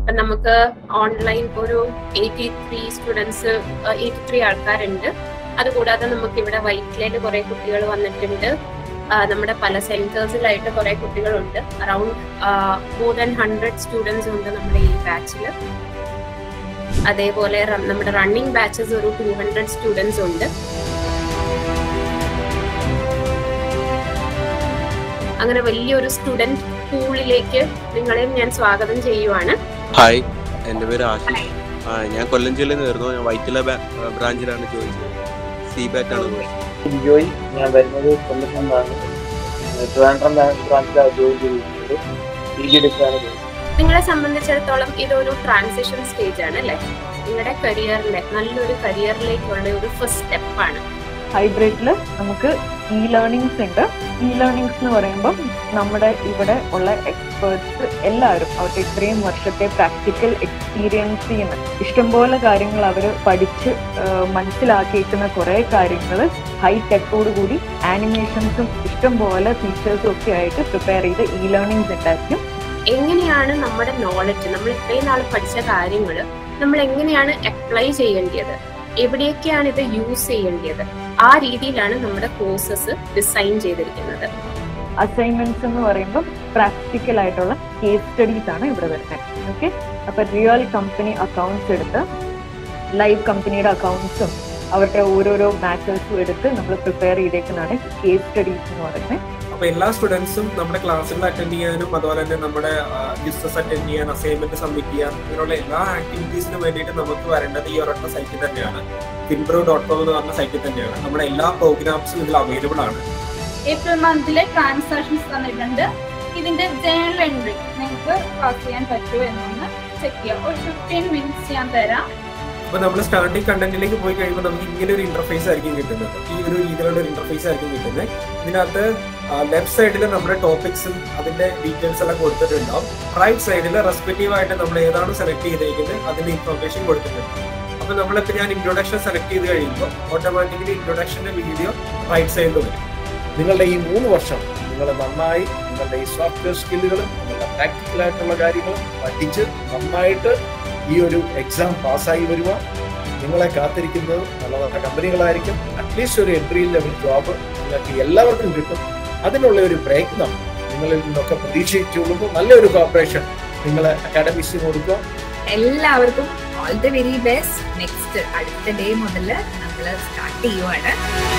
അപ്പൊ നമുക്ക് ഓൺലൈൻ ഒരു eighty three students eighty three ആൾക്കാരുണ്ട് അതുകൂടാതെ നമുക്ക് ഇവിടെ വൈറ്റിലേക്ക് കുറെ കുട്ടികൾ വന്നിട്ടുണ്ട് ആ, നമ്മുടെ പല സെന്റേഴ്സിലായിട്ട് കുറെ കുട്ടികളുണ്ട് around more than hundred students ഉണ്ട് നമ്മുടെ ഈ ബാച്ചിൽ അതേപോലെ റ- നമ്മുടെ റണ്ണിങ് ബാച്ചസ് ഒരു ടു ഹൺഡ്രഡ് സ്റ്റുഡൻസ് ഉണ്ട് അങ്ങനെ വലിയൊരു സ്റ്റുഡന്റ് പൂളിലേക്ക് നിങ്ങളെയും ഞാൻ സ്വാഗതം ചെയ്യുവാണ് ഹായ് എൻ്റെ പേര് ആശിഷ് ആ, ഞാൻ കൊല്ലം ജില്ലയിൽ നിന്ന് വരുന്നു ഞാൻ വൈറ്റില ബാ- ബ്രാഞ്ചിലാണ് ജോയിൻ ചെയ്തത് സി ബാറ്റ് ആണ് കോഴ്സ്. ജോയി ഞാൻ വരുന്നത് കൊല്ലത്ത് നിന്നാണ് ഏഹ് ട്രിവാൻഡ്രം ബ്രാഞ്ചിലാണ് ജോയിൻ ചെയ്തിരിക്കുന്നത് പി ജി ഡിഗ്രിയാണ് ചെയ്യുന്നത് നിങ്ങളെ സംബന്ധിച്ചിടത്തോളം ഇതൊരു ട്രാൻസിഷൻ സ്റ്റേജ് ആണ് അല്ലേ നിങ്ങളുടെ കരിയറിലെ നല്ലൊരു കരിയറിലേക്കുള്ള ഒരു ഫസ്റ്റ് സ്റ്റെപ്പാണ് ഹൈബ്രിഡിൽ നമുക്ക് ഇ ലേണിങ്സ് ഉണ്ട് ഇ ലേണിങ്സ് എന്ന് പറയുമ്പോൾ നമ്മുടെ ഇവിടെ ഉള്ള എക്സ്പേർട്സ് എല്ലാവരും അവർക്ക് ഇത്രയും വർഷത്തെ പ്രാക്ടിക്കൽ എക്സ്പീരിയൻസ് ചെയ്യുന്ന ഇഷ്ടംപോലെ കാര്യങ്ങൾ അവർ പഠിച്ച് ആഹ് മനസ്സിലാക്കിയിരിക്കുന്ന കുറേ കാര്യങ്ങൾ ഹൈ ടെക്കോട് കൂടി ആനിമേഷൻസും ഇഷ്ടംപോലെ ഫീച്ചേഴ്സും ഒക്കെ ആയിട്ട് പ്രിപ്പയർ ചെയ്ത ഇ ലേണിങ്സ് ഉണ്ടായിരിക്കും എങ്ങനെയാണ് നമ്മുടെ നോളജ് നമ്മൾ ഇത്രയും നാൾ പഠിച്ച കാര്യങ്ങൾ നമ്മൾ എങ്ങനെയാണ് അപ്ലൈ ചെയ്യേണ്ടത് എവിടെയൊക്കെയാണ് ഇത് യൂസ് ചെയ്യേണ്ടത് ആ രീതിയിലാണ് നമ്മുടെ കോഴ്സസ് ഡിസൈൻ ചെയ്തിരിക്കുന്നത് അസൈൻമെന്റ്സ് എന്ന് പറയുമ്പോൾ പ്രാക്ടിക്കൽ ആയിട്ടുള്ള കേസ് സ്റ്റഡീസ് ആണ് ഇവിടെ വരുന്നത് ഓക്കെ അപ്പൊ റിയൽ കമ്പനി അക്കൗണ്ട്സ് എടുത്ത് ലൈവ് കമ്പനിയുടെ അക്കൗണ്ട്സും അവരുടെ ഓരോരോ മാറ്റേഴ്സും എടുത്ത് നമ്മൾ പ്രിപ്പയർ ചെയ്തേക്കുന്നതാണ് കേസ് സ്റ്റഡീസ് എന്ന് പറയുന്നത് അപ്പൊ എല്ലാ സ്റ്റുഡൻസും നമ്മുടെ ക്ലാസ്സുകൾ അറ്റൻഡ് ചെയ്യാനും അതുപോലെ തന്നെ നമ്മുടെ ബിസിനസ് അറ്റൻഡ് ചെയ്യാൻ അസൈൻമെന്റ് സബ്മിറ്റ് ചെയ്യാൻ അങ്ങനെയുള്ള എല്ലാ ആക്ടിവിറ്റീസിനും വേണ്ടിയിട്ട് നമുക്ക് വരേണ്ടത് ഈ ഒരൊറ്റ സൈറ്റിൽ തന്നെയാണ് ഫിൻബ്രോ ഡോട്ട് കോം എന്ന് പറഞ്ഞ സൈറ്റിൽ തന്നെയാണ് നമ്മുടെ എല്ലാ പ്രോഗ്രാംസും ഇതിൽ അവൈലബിൾ ആണ് ഏപ്രിൽ മന്തിലെ ട്രാൻസാക്ഷൻസ് തന്നിട്ടുണ്ട് ഇതിന്റെ ജേണൽ എൻട്രി നിങ്ങൾക്ക് പാസ് ചെയ്യാൻ പറ്റുമോ എന്നൊന്ന് ചെക്ക് ചെയ്യാം ഒരു ഫിഫ്റ്റീൻ മിനിറ്റ്സ് ഞാൻ തരാം അപ്പൊ നമ്മൾ സ്റ്റാർട്ടിംഗ് കണ്ടന്റിലേക്ക് പോയി കഴിയുമ്പോൾ നമുക്ക് ഇങ്ങനെ ഒരു ഇന്റർഫേസ് ആയിരിക്കും കിട്ടുന്നത് ഈ ഒരു രീതിയിലുള്ള ഒരു ഇന്റർഫേസ് ആയിരിക്കും കിട്ടുന്നത് ഇതിനകത്ത് ലെഫ്റ്റ് സൈഡിൽ നമ്മുടെ ടോപ്പിക്സും അതിന്റെ ഡീറ്റെയിൽസ് എല്ലാം കൊടുത്തിട്ടുണ്ടാവും റൈറ്റ് സൈഡിൽ റെസ്പെക്റ്റീവ് ആയിട്ട് നമ്മൾ ഏതാണ് സെലക്ട് ചെയ്തേക്കുന്നത് അതിന്റെ ഇൻഫർമേഷൻ കൊടുത്തിട്ടുണ്ട് അപ്പൊ നമ്മളിപ്പോ ഞാൻ ഇൻട്രൊഡക്ഷൻ സെലക്ട് ചെയ്ത് കഴിയുമ്പോൾ ഓട്ടോമാറ്റിക്കലി ഇൻട്രൊഡക്ഷന്റെ വീഡിയോ റൈറ്റ് സൈഡിൽ വരും നിങ്ങളുടെ ഈ മൂന്ന് വർഷം നിങ്ങൾ നന്നായി നിങ്ങളുടെ ഈ സോഫ്റ്റ്വെയർ സ്കില്ലുകളും നിങ്ങളുടെ പ്രാക്ടിക്കൽ ആയിട്ടുള്ള കാര്യങ്ങളും പഠിച്ച് നന്നായിട്ട് ഈ ഒരു എക്സാം പാസ്സായി വരുക നിങ്ങളെ കാത്തിരിക്കുന്നത് നല്ല നല്ല കമ്പനികളായിരിക്കും അറ്റ്ലീസ്റ്റ് ഒരു എൻട്രി ലെവൽ ജോബ് നിങ്ങൾക്ക് എല്ലാവർക്കും കിട്ടും അതിനുള്ള ഒരു പ്രയത്നം നിങ്ങളിൽ നിന്നൊക്കെ പ്രതീക്ഷിച്ചുകൊള്ളുന്നു നല്ലൊരു കോപ്പറേഷൻ നിങ്ങൾ അക്കാഡമിക്സിന് കൊടുക്കുക എല്ലാവർക്കും all the very best next അടുത്ത ഡേ മുതൽ നമ്മൾ സ്റ്റാർട്ട് ചെയ്യുവാണ്